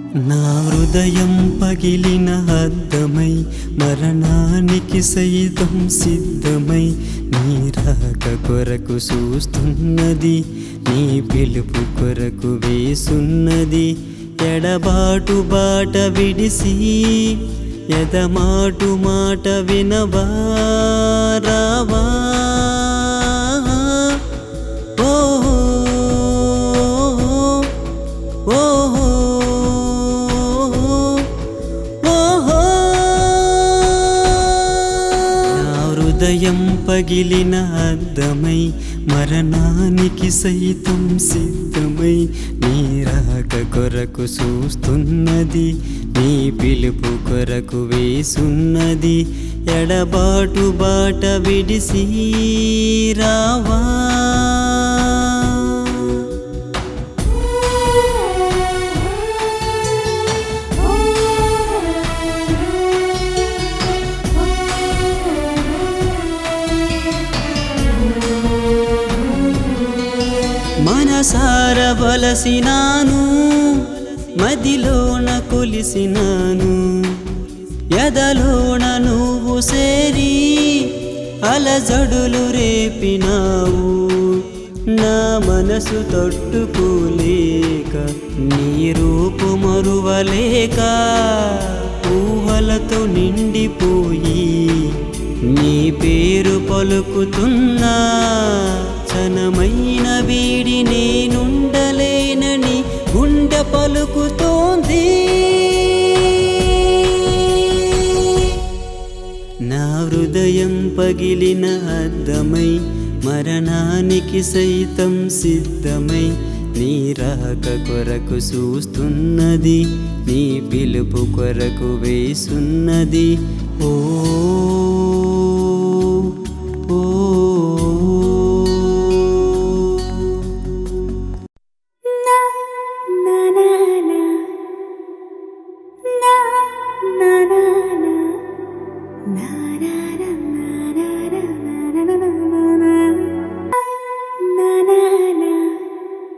నా హృదయం పగిలిన అద్దమై మరణానికి సైతం సిద్ధమై నీ రాక కొరకు చూస్తున్నది నీ పిలుపు కొరకు వేసున్నది ఎడబాటు బాట విడిసి ఎదమాటు మాట వినవా రావా ఓహో ఓహో ఓహో నా హృదయం పగిలిన అద్దమై మరణానికి సైతం సిద్ధమై నీ రాక కొరకు చూస్తున్నది నీ పిలుపు కొరకు వేసున్నది ఎడబాటు బాట విడిసి రావా మనసార బలసినాను మదిలోన కొలిసినాను ఎదలోన నువ్వు సేరి అలజడులు రేపినావు నా మనసు తట్టుకోలేక నీ రూపు మరువలేక ఊహలతో నిండిపోయి నీ పేరు పలుకుతున్నా చనమైన వీడి నేనుండలేనని గుండె పలుకుతోంది నా హృదయం పగిలిన అద్దమై మరణానికి సైతం సిద్ధమై నీ రాక కొరకు చూస్తున్నది నీ పిలుపు కొరకు వేసున్నది ఓ